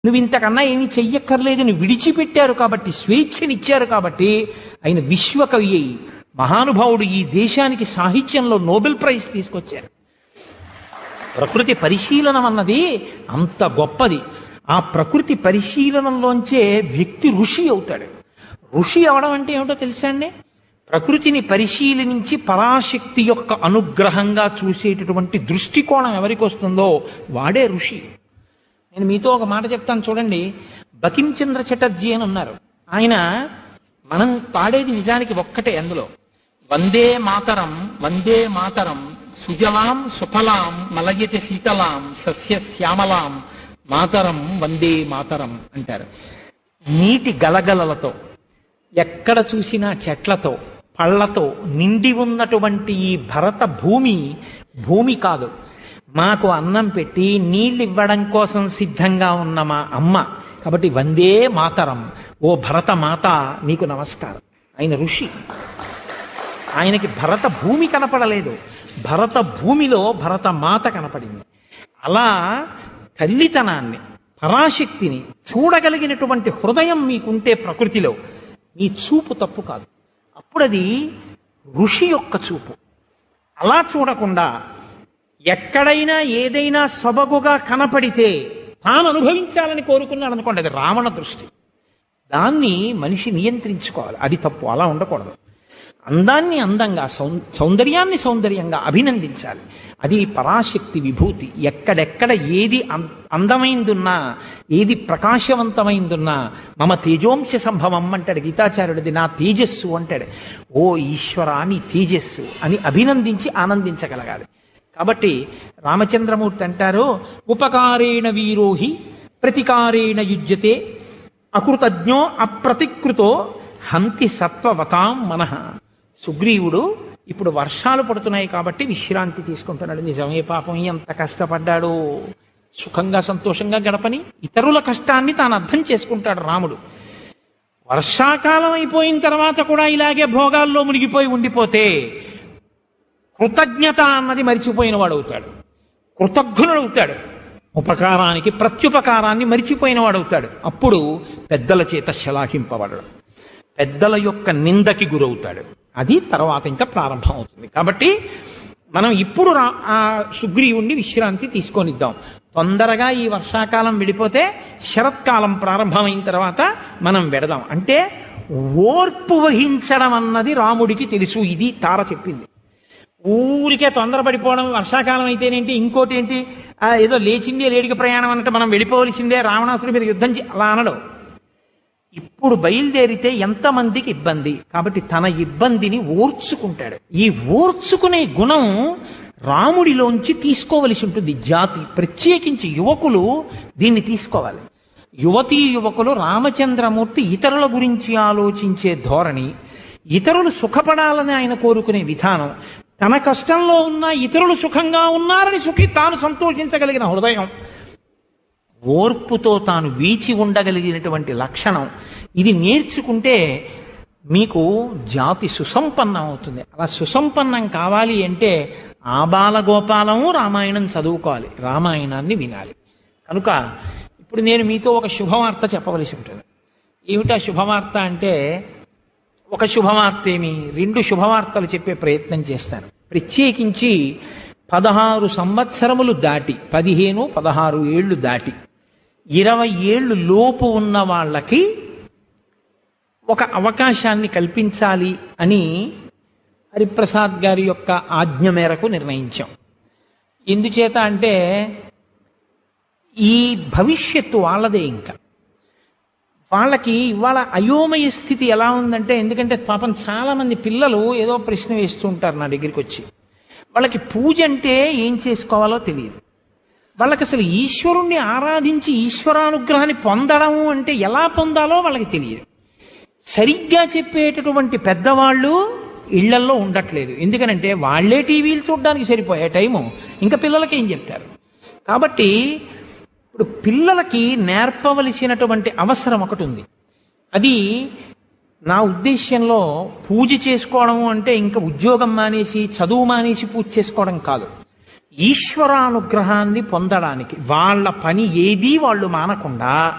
నువ్వు ఇంతకన్నా ఏమీ చెయ్యక్కర్లేదు నువ్వు విడిచిపెట్టారు కాబట్టి స్వేచ్ఛనిచ్చారు కాబట్టి ఆయన విశ్వకవి అయి మహానుభావుడు ఈ దేశానికి సాహిత్యంలో నోబెల్ ప్రైజ్ తీసుకొచ్చారు ప్రకృతి పరిశీలనం అన్నది అంత గొప్పది ఆ ప్రకృతి పరిశీలనంలోంచే వ్యక్తి ఋషి అవుతాడు ఋషి అవడం అంటే ఏమిటో తెలుసా అండి ప్రకృతిని పరిశీలించి పరాశక్తి యొక్క అనుగ్రహంగా చూసేటటువంటి దృష్టికోణం ఎవరికి వస్తుందో వాడే ఋషి నేను మీతో ఒక మాట చెప్తాను చూడండి బకించంద్ర చటర్జీ అని ఉన్నారు ఆయన మనం పాడేది నిజానికి ఒక్కటే అందులో వందే మాతరం వందే మాతరం సుజలాం సుఫలాం మలయతి శీతలాం సస్య శ్యామలాం మాతరం వందే మాతరం అంటారు నీటి గలగలలతో ఎక్కడ చూసినా చెట్లతో పళ్ళతో నిండి ఉన్నటువంటి ఈ భరత భూమి భూమి కాదు మాకు అన్నం పెట్టి నీళ్ళు ఇవ్వడం కోసం సిద్ధంగా ఉన్న మా అమ్మ కాబట్టి వందే మాతరం ఓ భరత మాత నీకు నమస్కారం ఆయన ఋషి ఆయనకి భరత భూమి కనపడలేదు భరత భూమిలో భరత మాత కనపడింది అలా తల్లితనాన్ని పరాశక్తిని చూడగలిగినటువంటి హృదయం మీకుంటే ప్రకృతిలో మీ చూపు తప్పు కాదు అప్పుడది ఋషి యొక్క చూపు అలా చూడకుండా ఎక్కడైనా ఏదైనా సొబగుగా కనపడితే తాను అనుభవించాలని కోరుకున్నాడు అనుకోండి అది రావణ దృష్టి దాన్ని మనిషి నియంత్రించుకోవాలి అది తప్పు అలా ఉండకూడదు అందాన్ని అందంగా సౌ సౌందర్యాన్ని సౌందర్యంగా అభినందించాలి అది పరాశక్తి విభూతి ఎక్కడెక్కడ ఏది అం- అందమైందున్నా ఏది ప్రకాశవంతమైందున్నా మమ తేజోంశ సంభవం అంటాడు గీతాచార్యుడిది నా తేజస్సు అంటాడు ఓ ఈశ్వర నీ తేజస్సు అని అభినందించి ఆనందించగలగాలి కాబట్టి రామచంద్రమూర్తి అంటారు ఉపకారేణ వీరోహి ప్రతికారేణ యుజ్యతే అకృతజ్ఞో అప్రతికృతో హంతి సత్వవతాం మనః సుగ్రీవుడు ఇప్పుడు వర్షాలు పడుతున్నాయి కాబట్టి విశ్రాంతి తీసుకుంటున్నాడు నిజమే పాపం ఎంత కష్టపడ్డాడు సుఖంగా సంతోషంగా గడపని ఇతరుల కష్టాన్ని తాను అర్థం చేసుకుంటాడు రాముడు వర్షాకాలం అయిపోయిన తర్వాత కూడా ఇలాగే భోగాల్లో మునిగిపోయి ఉండిపోతే కృతజ్ఞత అన్నది మరిచిపోయిన వాడు అవుతాడు కృతజ్ఞుడు అవుతాడు ఉపకారానికి ప్రత్యుపకారాన్ని మరిచిపోయిన వాడు అవుతాడు అప్పుడు పెద్దల చేత శలాహింపబడడు పెద్దల యొక్క నిందకి గురవుతాడు అది తర్వాత ఇంకా ప్రారంభం అవుతుంది కాబట్టి మనం ఇప్పుడు రా ఆ సుగ్రీవుణ్ణి విశ్రాంతి తీసుకొనిద్దాం తొందరగా ఈ వర్షాకాలం వెళ్ళిపోతే శరత్కాలం ప్రారంభమైన తర్వాత మనం వెడదాం అంటే ఓర్పు వహించడం అన్నది రాముడికి తెలుసు ఇది తార చెప్పింది ఊరికే తొందరపడిపోవడం వర్షాకాలం అయితేనేంటి ఇంకోటి ఏంటి ఆ, ఏదో లేచిందే లేడికి ప్రయాణం అన్నట్టు మనం వెళ్ళిపోవలసిందే రావణాసుడి మీద యుద్ధం చే- అలా అనడం ఇప్పుడు బయలుదేరితే ఎంతమందికి ఇబ్బంది కాబట్టి తన ఇబ్బందిని ఓర్చుకుంటాడు ఈ ఓర్చుకునే గుణం రాముడిలోంచి తీసుకోవలసి ఉంటుంది జాతి ప్రత్యేకించి యువకులు దీన్ని తీసుకోవాలి యువతీ యువకులు రామచంద్రమూర్తి ఇతరుల గురించి ఆలోచించే ధోరణి ఇతరులు సుఖపడాలని ఆయన కోరుకునే విధానం తన కష్టంలో ఉన్న ఇతరులు సుఖంగా ఉన్నారని సుఖి తాను సంతోషించగలిగిన హృదయం ఓర్పుతో తాను వీచి ఉండగలిగినటువంటి లక్షణం ఇది నేర్చుకుంటే మీకు జాతి సుసంపన్నం అవుతుంది అలా సుసంపన్నం కావాలి అంటే ఆ బాలగోపాలము రామాయణం చదువుకోవాలి రామాయణాన్ని వినాలి కనుక ఇప్పుడు నేను మీతో ఒక శుభవార్త చెప్పవలసి ఉంటుంది ఏమిటా శుభవార్త అంటే ఒక శుభవార్త ఏమి రెండు శుభవార్తలు చెప్పే ప్రయత్నం చేస్తాను ప్రత్యేకించి పదహారు సంవత్సరములు దాటి పదిహేను పదహారు ఏళ్ళు దాటి ఇరవై ఏళ్ళు లోపు ఉన్న వాళ్ళకి ఒక అవకాశాన్ని కల్పించాలి అని హరిప్రసాద్ గారి యొక్క ఆజ్ఞ మేరకు నిర్ణయించాం ఎందుచేత అంటే ఈ భవిష్యత్తు వాళ్ళదే ఇంకా వాళ్ళకి ఇవాళ అయోమయ స్థితి ఎలా ఉందంటే ఎందుకంటే పాపం చాలా మంది పిల్లలు ఏదో ప్రశ్న వేస్తూ ఉంటారు నా దగ్గరికి వచ్చి వాళ్ళకి పూజ అంటే ఏం చేసుకోవాలో తెలియదు వాళ్ళకి అసలు ఈశ్వరుణ్ణి ఆరాధించి ఈశ్వరానుగ్రహాన్ని పొందడము అంటే ఎలా పొందాలో వాళ్ళకి తెలియదు సరిగ్గా చెప్పేటటువంటి పెద్దవాళ్ళు ఇళ్లల్లో ఉండట్లేదు ఎందుకనంటే వాళ్ళే టీవీలు చూడడానికి సరిపోయే టైము ఇంకా పిల్లలకి ఏం చెప్తారు కాబట్టి ఇప్పుడు పిల్లలకి నేర్పవలసినటువంటి అవసరం ఒకటి ఉంది అది నా ఉద్దేశ్యంలో పూజ చేసుకోవడం అంటే ఇంకా ఉద్యోగం మానేసి చదువు మానేసి పూజ చేసుకోవడం కాదు ఈశ్వరానుగ్రహాన్ని పొందడానికి వాళ్ళ పని ఏదీ వాళ్ళు మానకుండా